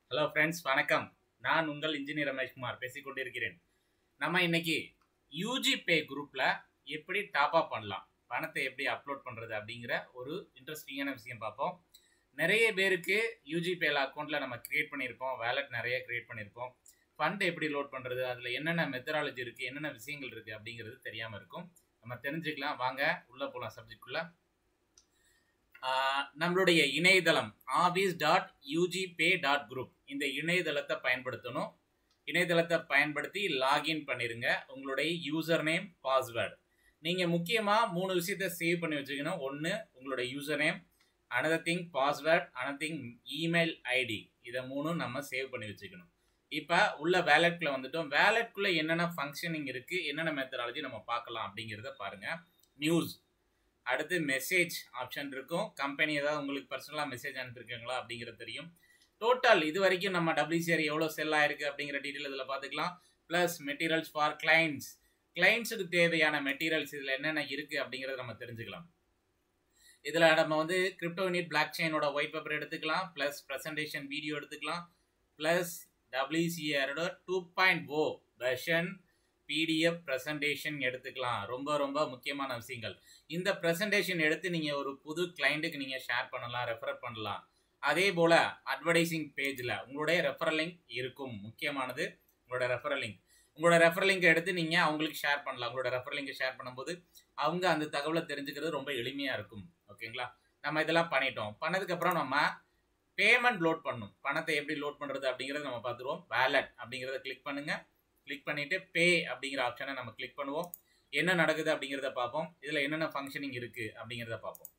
hello friends வணக்கம் நான் உங்கள் இன்ஜினியர் ரமேஷ்குமார் பேசிக் கொண்டிருக்கிறேன் நம்ம இன்னைக்கு யூஜி பே குரூப்பில் எப்படி டாப் அப் பண்ணலாம் பணத்தை எப்படி அப்லோட் பண்ணுறது அப்படிங்கிற ஒரு இன்ட்ரெஸ்டிங்கான விஷயம் பார்ப்போம் நிறைய பேருக்கு யூஜி பேல அக்கௌண்ட்டில் நம்ம கிரியேட் பண்ணியிருப்போம் வேலட் நிறைய கிரியேட் பண்ணியிருப்போம் ஃபண்ட் எப்படி லோட் பண்ணுறது அதில் என்னென்ன மெத்தடாலஜி இருக்குது என்னென்ன விஷயங்கள் இருக்குது அப்படிங்கிறது தெரியாமல் இருக்கும் நம்ம தெரிஞ்சுக்கலாம் வாங்க உள்ளே போகலாம் சப்ஜெக்ட்குள்ளே நம்மளுடைய இணையதளம் office dot UG pay dot group இந்த இணையதளத்தை பயன்படுத்தணும் இணையதளத்தை பயன்படுத்தி லாகின் பண்ணிருங்க உங்களுடைய யூசர் நேம் பாஸ்வேர்டு நீங்கள் முக்கியமாக மூணு விஷயத்த சேவ் பண்ணி வச்சுக்கணும் ஒன்று உங்களுடைய user name another thing password another thing email ID இதை மூணும் நம்ம சேவ் பண்ணி வச்சுக்கணும் இப்போ உள்ள வேலெட்குள்ளே வந்துட்டோம் வேலெட்குள்ளே என்னென்ன ஃபங்க்ஷனிங் இருக்குது என்னென்ன மெத்தடாலஜி நம்ம பார்க்கலாம் அப்படிங்கிறத பாருங்கள் நியூஸ் அடுத்து மெசேஜ் ஆப்ஷன் இருக்கும் கம்பெனி ஏதாவது உங்களுக்கு பர்சனலாக மெசேஜ் அனுப்பியிருக்காங்களா அப்படிங்கிறது தெரியும் டோட்டல் இது வரைக்கும் நம்ம டபிள்யூசிஆர் எவ்வளோ செல் ஆயிருக்கு அப்படிங்கிற டீட்டெயில் இதில் பார்த்துக்கலாம் ப்ளஸ் மெட்டீரியல்ஸ் ஃபார் கிளைண்ட்ஸ் கிளைண்ட்ஸுக்கு தேவையான மெட்டீரியல்ஸ் இதில் என்னென்ன இருக்குது அப்படிங்கிறத நம்ம தெரிஞ்சுக்கலாம் இதில் நம்ம வந்து கிரிப்டோ யூனிட் பிளாக் செயினோட ஒயிட் பேப்பர் எடுத்துக்கலாம் ப்ளஸ் ப்ரெசன்டேஷன் வீடியோ எடுத்துக்கலாம் ப்ளஸ் டபிள்யூசிஆரோட two point O version PDF presentation எடுத்துக்கலாம் ரொம்ப ரொம்ப முக்கியமான விஷயங்கள் இந்த ப்ரெசன்டேஷன் எடுத்து நீங்கள் ஒரு புது கிளைண்ட்டுக்கு நீங்கள் ஷேர் பண்ணலாம் ரெஃபர் பண்ணலாம் அதே போல் அட்வர்டைசிங் பேஜில் உங்களுடைய ரெஃபரல் லிங்க் இருக்கும் முக்கியமானது உங்களோட ரெஃபரல் லிங்க் உங்களோட ரெஃபரல் லிங்க் எடுத்து நீங்கள் அவங்களுக்கு ஷேர் பண்ணலாம் உங்களோட ரெஃபரல் லிங்கை ஷேர் பண்ணும்போது அவங்க அந்த தகவலை தெரிஞ்சுக்கிறது ரொம்ப எளிமையாக இருக்கும் ஓகேங்களா நம்ம இதெல்லாம் பண்ணிட்டோம் பண்ணதுக்கப்புறம் நம்ம பேமெண்ட் லோட் பண்ணும் பணத்தை எப்படி லோட் பண்ணுறது அப்படிங்கிறத நம்ம பார்த்துருவோம் வேலட் அப்படிங்கிறத கிளிக் பண்ணுங்கள் கிளிக் பண்ணிவிட்டு பே அப்படிங்கிற ஆப்ஷனை நம்ம கிளிக் பண்ணுவோம் என்ன நடக்குது அப்படிங்கிறத பார்ப்போம் இதில் என்னென்ன ஃபங்க்ஷனிங் இருக்குது அப்படிங்கிறத பார்ப்போம்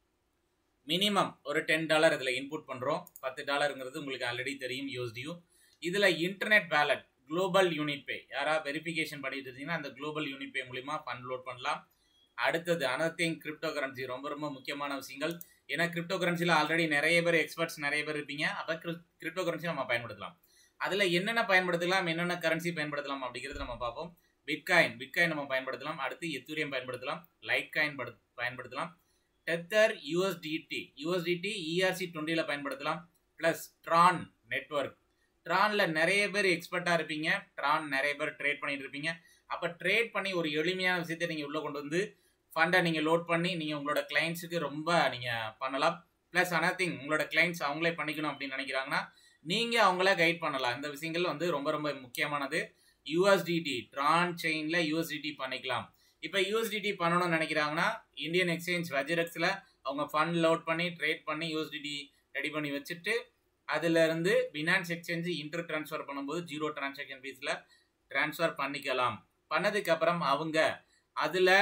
மினிமம் ஒரு டென் டாலர் இதில் இன்புட் பண்ணுறோம் பத்து டாலருங்கிறது உங்களுக்கு ஆல்ரெடி தெரியும் யூஎஸ்டியூ இதில் internet wallet global unit pay யாராவது வெரிஃபிகேஷன் பண்ணிட்டு இருந்தீங்கன்னா அந்த குளோபல் யூனிட் பே மூலிமா ஃபண்ட் லோட் பண்ணலாம் அடுத்தது அனத்திங் கிரிப்டோ கரன்சி ரொம்ப ரொம்ப முக்கியமான விஷயங்கள் ஏன்னா கிரிப்டோ கரன்சியில் ஆல்ரெடி நிறைய பேர் எக்ஸ்பர்ட்ஸ் நிறைய பேர் இருப்பீங்க அப்போ கிரிப்டோ கரன்சி நம்ம பயன்படுத்தலாம் அதில் என்னென்ன பயன்படுத்தலாம் என்னென்ன கரன்சி பயன்படுத்தலாம் அப்படிங்கிறது நம்ம பார்ப்போம் பிட்காயின் பிட்காயின் நம்ம பயன்படுத்தலாம் அடுத்து எத்தூரியம் பயன்படுத்தலாம் லைட் காயின் பயன்படுத்தலாம் டெத்தர் யூஎஸ்டிடி யூஎஸ்டிடி இஆர்சி டுவெண்ட்டியில் பயன்படுத்தலாம் ப்ளஸ் ட்ரான் நெட்ஒர்க் ட்ரானில் நிறைய பேர் எக்ஸ்பர்ட்டாக இருப்பீங்க ட்ரான் நிறைய பேர் ட்ரேட் பண்ணிட்டு இருப்பீங்க அப்போ ட்ரேட் பண்ணி ஒரு எளிமையான விஷயத்தை நீங்கள் உள்ளே கொண்டு வந்து ஃபண்டை நீங்கள் லோட் பண்ணி நீங்கள் உங்களோட கிளைண்ட்ஸுக்கு ரொம்ப நீங்கள் பண்ணலாம் ப்ளஸ் அனத்திங் உங்களோட கிளைண்ட்ஸ் அவங்களே பண்ணிக்கணும் அப்படின்னு நினைக்கிறாங்கன்னா நீங்கள் அவங்கள கைட் பண்ணலாம் இந்த விஷயங்கள் வந்து ரொம்ப ரொம்ப முக்கியமானது யூஎஸ்டிடி ட்ரான் செயினில் யூஎஸ்டிடி பண்ணிக்கலாம் இப்போ யூஎஸ்டிடி பண்ணணும்னு நினைக்கிறாங்கன்னா இந்தியன் எக்ஸ்சேஞ்ச் வஜிரெக்ஸில் அவங்க ஃபண்ட் லோட் பண்ணி ட்ரேட் பண்ணி யூஎஸ்டிடி ரெடி பண்ணி வச்சுட்டு அதிலிருந்து பினான்ஸ் எக்ஸ்சேஞ்சு இன்டர் ட்ரான்ஸ்ஃபர் பண்ணும்போது ஜீரோ டிரான்சாக்ஷன் ஃபீஸில் ட்ரான்ஸ்ஃபர் பண்ணிக்கலாம் பண்ணதுக்கப்புறம் அவங்க அதில்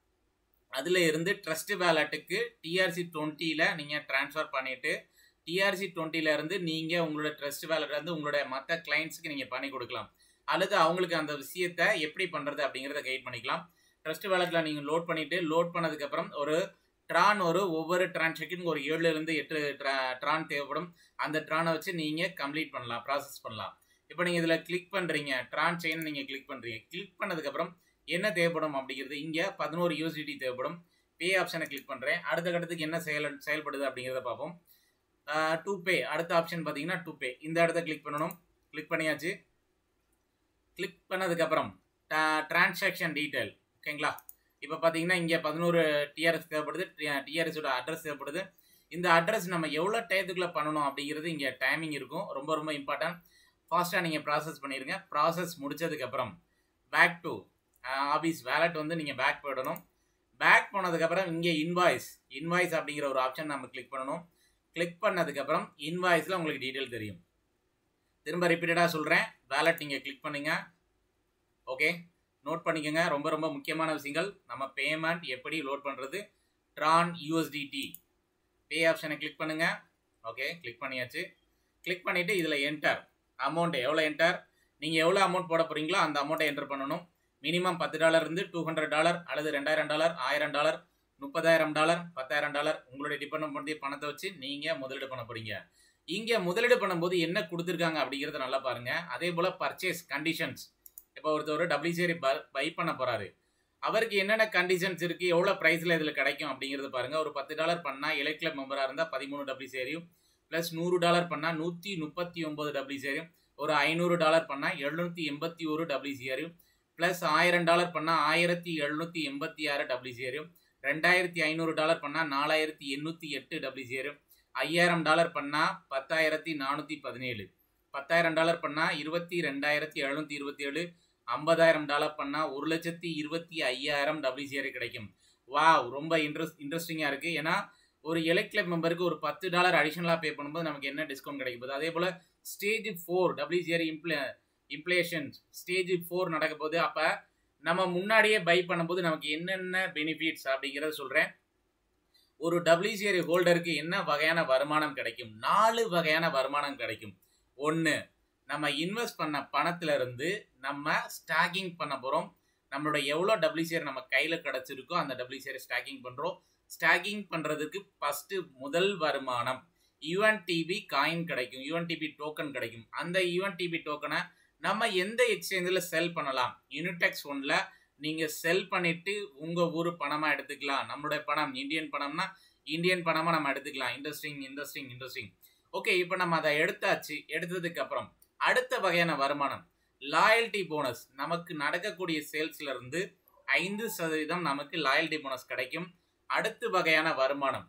அதில் இருந்து ட்ரஸ்ட் வேலட்டுக்கு டிஆர்சி டுவெண்ட்டியில் நீங்கள் ட்ரான்ஸ்ஃபர் பண்ணிவிட்டு டிஆர்சி டுவெண்ட்டிலேருந்து நீங்கள் உங்களோட ட்ரஸ்ட் வேலட்லேருந்து உங்களோட மற்ற கிளைண்ட்ஸுக்கு நீங்கள் பண்ணி கொடுக்கலாம் அல்லது அவங்களுக்கு அந்த விஷயத்தை எப்படி பண்ணுறது அப்படிங்கிறத கைட் பண்ணிக்கலாம் ட்ரஸ்ட் வேலட்டில் நீங்கள் லோட் பண்ணிவிட்டு லோட் பண்ணதுக்கப்புறம் ஒரு ட்ரான் ஒரு ஒவ்வொரு டிரான்சாக்ஷனுக்கு ஒரு ஏழுலேருந்து எட்டு ட்ரா ட்ரான் தேவைப்படும் அந்த ட்ரானை வச்சு நீங்கள் கம்ப்ளீட் பண்ணலாம் ப்ராசஸ் பண்ணலாம் இப்போ நீங்கள் இதில் கிளிக் பண்ணுறீங்க ட்ரான் செயின் நீங்கள் கிளிக் பண்ணுறீங்க கிளிக் பண்ணதுக்கப்புறம் என்ன தேவைப்படும் அப்படிங்கிறது இங்கே பதினோரு யூஎஸ்டிடி தேவைப்படும் பே ஆப்ஷனை கிளிக் பண்ணுறேன் அடுத்த கட்டத்துக்கு என்ன செயல் செயல்படுது அப்படிங்கிறத பார்ப்போம் டூ பே அடுத்த ஆப்ஷன் பார்த்தீங்கன்னா டூ பே இந்த இடத்த கிளிக் பண்ணணும் கிளிக் பண்ணியாச்சு கிளிக் பண்ணதுக்கப்புறம் டிரான்சாக்ஷன் டீட்டெயில் ஓகேங்களா இப்போ பார்த்தீங்கன்னா இங்கே பதினோரு டிஆர்எஸ் தேவைப்படுது டிஆர்எஸோட அட்ரஸ் தேவைப்படுது இந்த அட்ரஸ் நம்ம எவ்வளோ டயத்துக்குள்ளே பண்ணணும் அப்படிங்கிறது இங்கே டைமிங் இருக்கும் ரொம்ப ரொம்ப இம்பார்ட்டன்ட் ஃபாஸ்ட்டாக நீங்கள் ப்ராசஸ் பண்ணிடுங்க ப்ராசஸ் முடிச்சதுக்கப்புறம் பேக் டு ஆஃபீஸ் வேலட் வந்து நீங்கள் பேக் போயிடணும் பேக் போனதுக்கப்புறம் இங்கே இன்வாய்ஸ் இன்வாய்ஸ் அப்படிங்கிற ஒரு ஆப்ஷன் நம்ம கிளிக் பண்ணணும் கிளிக் பண்ணதுக்கப்புறம் இன்வாய்ஸில் உங்களுக்கு டீட்டெயில் தெரியும் திரும்ப ரிப்பீட்டடாக சொல்கிறேன் வேலட் நீங்கள் கிளிக் பண்ணுங்கள் ஓகே நோட் பண்ணிக்கோங்க ரொம்ப ரொம்ப முக்கியமான விஷயங்கள் நம்ம பேமெண்ட் எப்படி லோட் பண்ணுறது ட்ரான் யூஎஸ்டிடி பே ஆப்ஷனை கிளிக் பண்ணுங்கள் ஓகே கிளிக் பண்ணியாச்சு கிளிக் பண்ணிவிட்டு இதில் என்டர் அமௌண்ட் எவ்வளோ என்டர் நீங்கள் எவ்வளோ அமௌண்ட் போட போகிறீங்களோ அந்த அமௌண்ட்டை என்டர் பண்ணணும் மினிமம் பத்து டாலர் இருந்து டூ ஹண்ட்ரட் டாலர் அல்லது ரெண்டாயிரம் டாலர் ஆயிரம் டாலர் முப்பதாயிரம் டாலர் பத்தாயிரம் டாலர் உங்களுடைய டிபெண்ட் பண்ணி பணத்தை வச்சு நீங்கள் முதலீடு பண்ண போகிறீங்க இங்கே முதலீடு பண்ணும்போது என்ன கொடுத்துருக்காங்க அப்படிங்கிறத நல்லா பாருங்கள் அதே போல் பர்ச்சேஸ் கண்டிஷன்ஸ் இப்போ ஒருத்தர் டபிள்யூசிஆரி பை பண்ண போகிறாரு அவருக்கு என்னென்ன கண்டிஷன்ஸ் இருக்குது எவ்வளோ ப்ரைஸில் இதில் கிடைக்கும் அப்படிங்கிறது பாருங்கள் ஒரு பத்து டாலர் பண்ணால் எலைட் கிளப் மெம்பராக இருந்தால் பதிமூணு டபிள்யூசிஆரியும் ப்ளஸ் நூறு டாலர் பண்ணால் நூற்றி முப்பத்தி ஒம்பது டபிள்யூசிஆரையும் ஒரு ஐநூறு டாலர் பண்ணால் எழுநூற்றி எண்பத்தி ஒரு டபிள்யூசிஆரையும் ப்ளஸ் ஆயிரம் டாலர் பண்ணால் ஆயிரத்தி எழுநூற்றி எண்பத்தி ஆறு டபிள்யூசிஆரையும் ரெண்டாயிரத்தி ஐநூறு டாலர் பண்ணால் நாலாயிரத்தி எண்ணூற்றி எட்டு டபிள்யூசிஆரையும் ஐயாயிரம் டாலர் பண்ணால் பத்தாயிரத்தி நானூற்றி பதினேழு பத்தாயிரம் டாலர் பண்ணால் இருபத்தி ரெண்டாயிரத்தி எழுநூற்றி இருபத்தி ஏழு ஐம்பதாயிரம் டாலர் பண்ணால் ஒரு லட்சத்தி இருபத்தி ஐயாயிரம் டபிள்யூசிஆர் கிடைக்கும் வா ரொம்ப இன்ட்ரெஸ்ட் இன்ட்ரெஸ்டிங்காக இருக்குது ஏன்னா ஒரு எலக்ட் கிளப் மெம்பருக்கு ஒரு பத்து டாலர் அடிஷனலாக பே பண்ணும்போது நமக்கு என்ன டிஸ்கவுண்ட் கிடைக்கும் போது அதே போல் ஸ்டேஜ் ஃபோர் டபிள்யூசிஆர் இம்ப்ள இம்ப்ளேஷன் ஸ்டேஜ் ஃபோர் நடக்க போது அப்போ நம்ம முன்னாடியே பை பண்ணும்போது நமக்கு என்னென்ன பெனிஃபிட்ஸ் அப்படிங்கிறத சொல்கிறேன் ஒரு டபிள்யூசிஆர் ஹோல்டருக்கு என்ன வகையான வருமானம் கிடைக்கும் நாலு வகையான வருமானம் கிடைக்கும் ஒன்று நம்ம இன்வெஸ்ட் பண்ண பணத்துல இருந்து நம்ம ஸ்டாக்கிங் பண்ண போகிறோம் நம்மளோட எவ்வளோ டபிள்யூசிஆர் நம்ம கையில் கிடச்சிருக்கோ அந்த டபிள்யூசிஆர் ஸ்டாக்கிங் பண்ணுறோம் ஸ்டாக்கிங் பண்ணுறதுக்கு ஃபஸ்ட்டு முதல் வருமானம் யூஎன்டிபி காயின் கிடைக்கும் யூஎன்டிபி டோக்கன் கிடைக்கும் அந்த யூஎன்டிபி டோக்கனை நம்ம எந்த எக்ஸ்சேஞ்சில் செல் பண்ணலாம் யூனிடெக்ஸ் ஒன்ல நீங்கள் செல் பண்ணிட்டு உங்கள் ஊர் பணமாக எடுத்துக்கலாம் நம்மளுடைய பணம் இந்தியன் பணம்னா இந்தியன் பணமாக நம்ம எடுத்துக்கலாம் இன்ட்ரெஸ்டிங் இன்ட்ரெஸ்டிங் இன்ட்ரெஸ்டிங் ஓகே இப்போ நம்ம அதை எடுத்தாச்சு எடுத்ததுக்கு அப்புறம் அடுத்த வகையான வருமானம் லாயல்ட்டி போனஸ் நமக்கு நடக்கக்கூடிய சேல்ஸ்ல இருந்து ஐந்து சதவீதம் நமக்கு லாயல்ட்டி போனஸ் கிடைக்கும் அடுத்த வகையான வருமானம்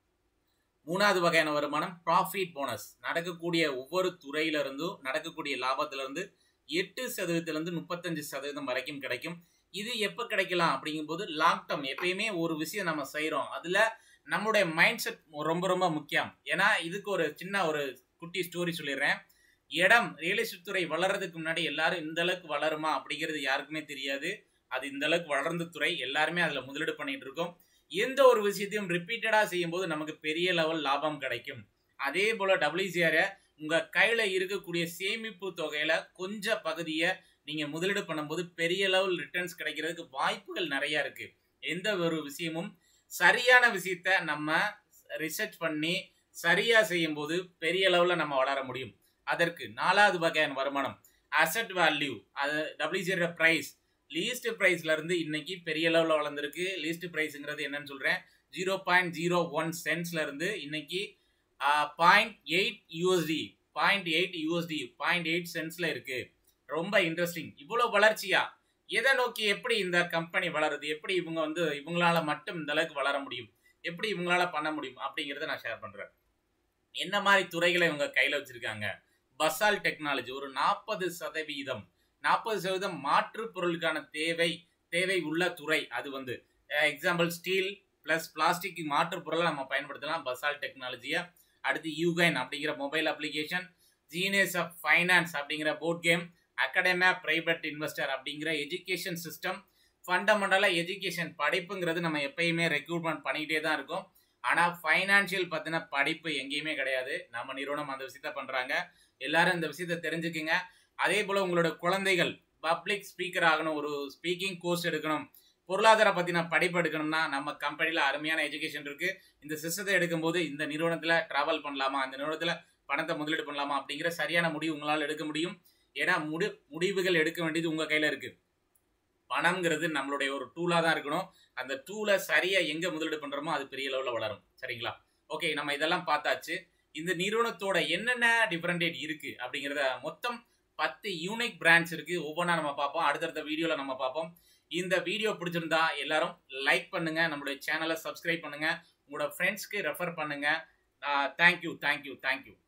மூணாவது வகையான வருமானம் ப்ராஃபிட் போனஸ் நடக்கக்கூடிய ஒவ்வொரு துறையில இருந்தும் நடக்கக்கூடிய லாபத்துல இருந்து எட்டு சதவீதத்திலிருந்து முப்பத்தஞ்சு சதவீதம் வரைக்கும் கிடைக்கும் இது எப்போ கிடைக்கலாம் அப்படிங்கும்போது லாங் டேர்ம் எப்பயுமே ஒரு விஷயம் நம்ம செய்கிறோம் அதில் நம்முடைய மைண்ட் செட் ரொம்ப ரொம்ப முக்கியம் ஏன்னா இதுக்கு ஒரு சின்ன ஒரு குட்டி ஸ்டோரி சொல்லிடுறேன் இடம் ரியல் எஸ்டேட் துறை வளர்றதுக்கு முன்னாடி எல்லாரும் இந்த அளவுக்கு வளருமா அப்படிங்கிறது யாருக்குமே தெரியாது அது இந்த அளவுக்கு வளர்ந்த துறை எல்லாருமே அதில் முதலீடு பண்ணிட்டு இருக்கோம் எந்த ஒரு விஷயத்தையும் ரிப்பீட்டடாக செய்யும்போது நமக்கு பெரிய லெவல் லாபம் கிடைக்கும் அதே போல் டபிள்யூசிஆரை உங்கள் கையில் இருக்கக்கூடிய சேமிப்பு தொகையில் கொஞ்சம் பகுதியை நீங்கள் முதலீடு பண்ணும்போது பெரிய லெவல் ரிட்டர்ன்ஸ் கிடைக்கிறதுக்கு வாய்ப்புகள் நிறையா இருக்குது எந்த ஒரு விஷயமும் சரியான விஷயத்த நம்ம ரிசர்ச் பண்ணி சரியாக செய்யும்போது பெரிய லெவலில் நம்ம வளர முடியும் அதற்கு நாலாவது வகையான வருமானம் அசட் வேல்யூ அது டபிள்யூசியோட ப்ரைஸ் லீஸ்ட் ப்ரைஸ்ல இருந்து இன்னைக்கு பெரிய லெவலில் வளர்ந்துருக்கு லீஸ்ட் ப்ரைஸுங்கிறது என்னன்னு சொல்கிறேன் ஜீரோ பாயிண்ட் ஜீரோ ஒன் சென்ட்ஸ்ல இருந்து இன்னைக்கு point eight USD point eight USD point eight சென்ட்ஸ்ல இருக்கு ரொம்ப இன்ட்ரெஸ்டிங் இவ்வளோ வளர்ச்சியா எதை நோக்கி எப்படி இந்த கம்பெனி வளருது எப்படி இவங்க வந்து இவங்களால மட்டும் இந்த அளவுக்கு வளர முடியும் எப்படி இவங்களால பண்ண முடியும் அப்படிங்கிறத நான் ஷேர் பண்றேன் என்ன மாதிரி துறைகளை இவங்க கையில வச்சிருக்காங்க பசால் டெக்னாலஜி ஒரு நாற்பது சதவீதம் நாற்பது சதவீதம் மாற்று பொருளுக்கான தேவை தேவை உள்ள துறை அது வந்து எக்ஸாம்பிள் ஸ்டீல் பிளஸ் பிளாஸ்டிக் மாற்று பொருளை நம்ம பயன்படுத்தலாம் பசால் டெக்னாலஜியை அடுத்து யூகைன் அப்படிங்கிற mobile application genius of finance அப்படிங்கிற board game academia private investor அப்படிங்கிற எஜுகேஷன் சிஸ்டம் ஃபண்டமெண்டலாக எஜுகேஷன் படிப்புங்கிறது நம்ம எப்பயுமே ரெக்ரூட்மெண்ட் பண்ணிக்கிட்டே தான் இருக்கோம் ஆனால் ஃபைனான்ஷியல் பற்றின படிப்பு எங்கேயுமே கிடையாது நம்ம நிறுவனம் அந்த விஷயத்த பண்ணுறாங்க எல்லாரும் இந்த விஷயத்த தெரிஞ்சுக்குங்க அதே போல் உங்களோட குழந்தைகள் பப்ளிக் ஸ்பீக்கர் ஆகணும் ஒரு ஸ்பீக்கிங் கோர்ஸ் எடுக்கணும் பொருளாதார பற்றின படிப்பு எடுக்கணும்னா நம்ம கம்பெனியில் அருமையான எஜுகேஷன் இருக்குது இந்த சிஸ்டத்தை எடுக்கும்போது இந்த நிறுவனத்தில் ட்ராவல் பண்ணலாமா இந்த நிறுவனத்தில் பணத்தை முதலீடு பண்ணலாமா அப்படிங்கிற சரியான முடிவு உங்களால் எடுக்க முடியும் ஏன்னா முடி முடிவுகள் எடுக்க வேண்டியது உங்கள் கையில் இருக்குது பணம்ங்கிறது நம்மளுடைய ஒரு டூலாக தான் இருக்கணும் அந்த டூலை சரியாக எங்கே முதலீடு பண்ணுறோமோ அது பெரிய லெவலில் வளரும் சரிங்களா ஓகே நம்ம இதெல்லாம் பார்த்தாச்சு இந்த நிறுவனத்தோட என்னென்ன டிஃப்ரெண்டேட் இருக்குது அப்படிங்கிறத மொத்தம் பத்து யூனிக் பிராண்ட்ஸ் இருக்குது ஒவ்வொன்றா நம்ம பார்ப்போம் அடுத்தடுத்த வீடியோவில் நம்ம பார்ப்போம் இந்த வீடியோ பிடிச்சிருந்தா எல்லாரும் லைக் பண்ணுங்க நம்மளுடைய சேனலை சப்ஸ்கிரைப் பண்ணுங்க உங்களோட ஃப்ரெண்ட்ஸ்க்கு ரெஃபர் பண்ணுங்க தேங்க்யூ தேங்க்யூ தேங்க்யூ